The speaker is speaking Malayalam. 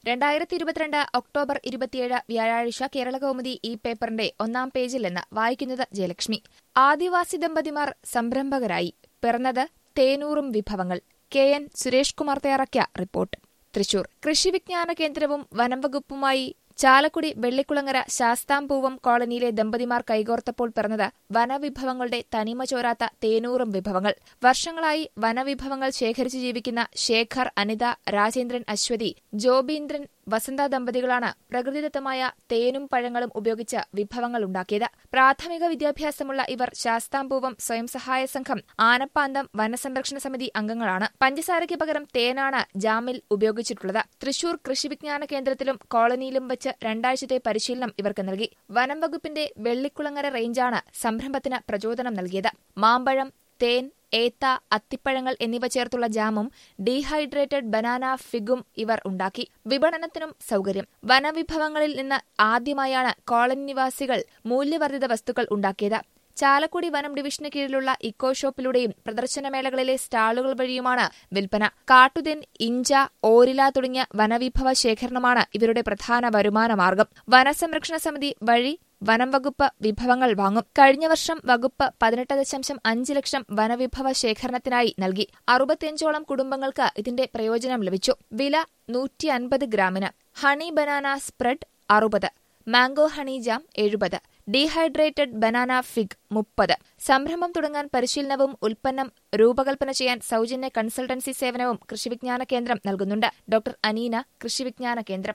രണ്ടായിരത്തി ഇരുപത്തിരണ്ട് ഒക്ടോബർ ഇരുപത്തിയേഴ് വ്യാഴാഴ്ച കേരളകൗമുദി ഈ പേപ്പറിന്റെ ഒന്നാം പേജിൽ നിന്ന് വായിക്കുന്നത് ജയലക്ഷ്മി ആദിവാസി ദമ്പതിമാർ സംരംഭകരായി പിറന്നത് തേനൂറും വിഭവങ്ങൾ കെ എൻ സുരേഷ് കുമാർ തയ്യാറാക്കിയ റിപ്പോർട്ട് തൃശൂർ കൃഷി വിജ്ഞാന കേന്ദ്രവും വനംവകുപ്പുമായി ചാലക്കുടി വെള്ളിക്കുളങ്ങര ശാസ്താംപൂവം കോളനിയിലെ ദമ്പതിമാർ കൈകോർത്തപ്പോൾ പിറന്നത് വനവിഭവങ്ങളുടെ തനിമ ചോരാത്ത തേനൂറും വിഭവങ്ങൾ വർഷങ്ങളായി വനവിഭവങ്ങൾ ശേഖരിച്ചു ജീവിക്കുന്ന ശേഖർ അനിത രാജേന്ദ്രൻ അശ്വതി ജോബീന്ദ്രൻ വസന്ത ദമ്പതികളാണ് പ്രകൃതിദത്തമായ തേനും പഴങ്ങളും ഉപയോഗിച്ച് വിഭവങ്ങൾ ഉണ്ടാക്കിയത് പ്രാഥമിക വിദ്യാഭ്യാസമുള്ള ഇവർ ശാസ്താംപൂവം സ്വയം സഹായ സംഘം ആനപ്പാന്തം വനസംരക്ഷണ സമിതി അംഗങ്ങളാണ് പഞ്ചസാരയ്ക്ക് പകരം തേനാണ് ജാമിൽ ഉപയോഗിച്ചിട്ടുള്ളത് തൃശൂർ കൃഷി വിജ്ഞാന കേന്ദ്രത്തിലും കോളനിയിലും വെച്ച് രണ്ടാഴ്ചത്തെ പരിശീലനം ഇവർക്ക് നൽകി വനം വകുപ്പിന്റെ വെള്ളിക്കുളങ്ങര റേഞ്ചാണ് സംരംഭത്തിന് പ്രചോദനം നൽകിയത് മാമ്പഴം തേൻ ഏത്ത അത്തിപ്പഴങ്ങൾ എന്നിവ ചേർത്തുള്ള ജാമും ഡീഹൈഡ്രേറ്റഡ് ബനാന ഫിഗും ഇവർ ഉണ്ടാക്കി വിപണനത്തിനും സൗകര്യം വനവിഭവങ്ങളിൽ നിന്ന് ആദ്യമായാണ് കോളനി നിവാസികൾ മൂല്യവർദ്ധിത വസ്തുക്കൾ ഉണ്ടാക്കിയത് ചാലക്കുടി വനം ഡിവിഷന് കീഴിലുള്ള ഇക്കോ ഷോപ്പിലൂടെയും പ്രദർശനമേളകളിലെ സ്റ്റാളുകൾ വഴിയുമാണ് വിൽപ്പന കാട്ടുതെൻ ഇഞ്ച ഓരില തുടങ്ങിയ വനവിഭവ ശേഖരണമാണ് ഇവരുടെ പ്രധാന വരുമാന മാർഗം വനസംരക്ഷണ സമിതി വഴി വനം വകുപ്പ് വിഭവങ്ങൾ വാങ്ങും കഴിഞ്ഞ വർഷം വകുപ്പ് പതിനെട്ട് ദശാംശം അഞ്ച് ലക്ഷം വനവിഭവ ശേഖരണത്തിനായി നൽകി അറുപത്തിയഞ്ചോളം കുടുംബങ്ങൾക്ക് ഇതിന്റെ പ്രയോജനം ലഭിച്ചു വില നൂറ്റി അൻപത് ഗ്രാമിന് ഹണി ബനാന സ്പ്രെഡ് അറുപത് മാംഗോ ഹണി ജാം എഴുപത് ഡീഹൈഡ്രേറ്റഡ് ബനാന ഫിഗ് മുപ്പത് സംരംഭം തുടങ്ങാൻ പരിശീലനവും ഉൽപ്പന്നം രൂപകൽപ്പന ചെയ്യാൻ സൗജന്യ കൺസൾട്ടൻസി സേവനവും കൃഷിവിജ്ഞാന കേന്ദ്രം നൽകുന്നുണ്ട് ഡോക്ടർ അനീന കൃഷിവിജ്ഞാന കേന്ദ്രം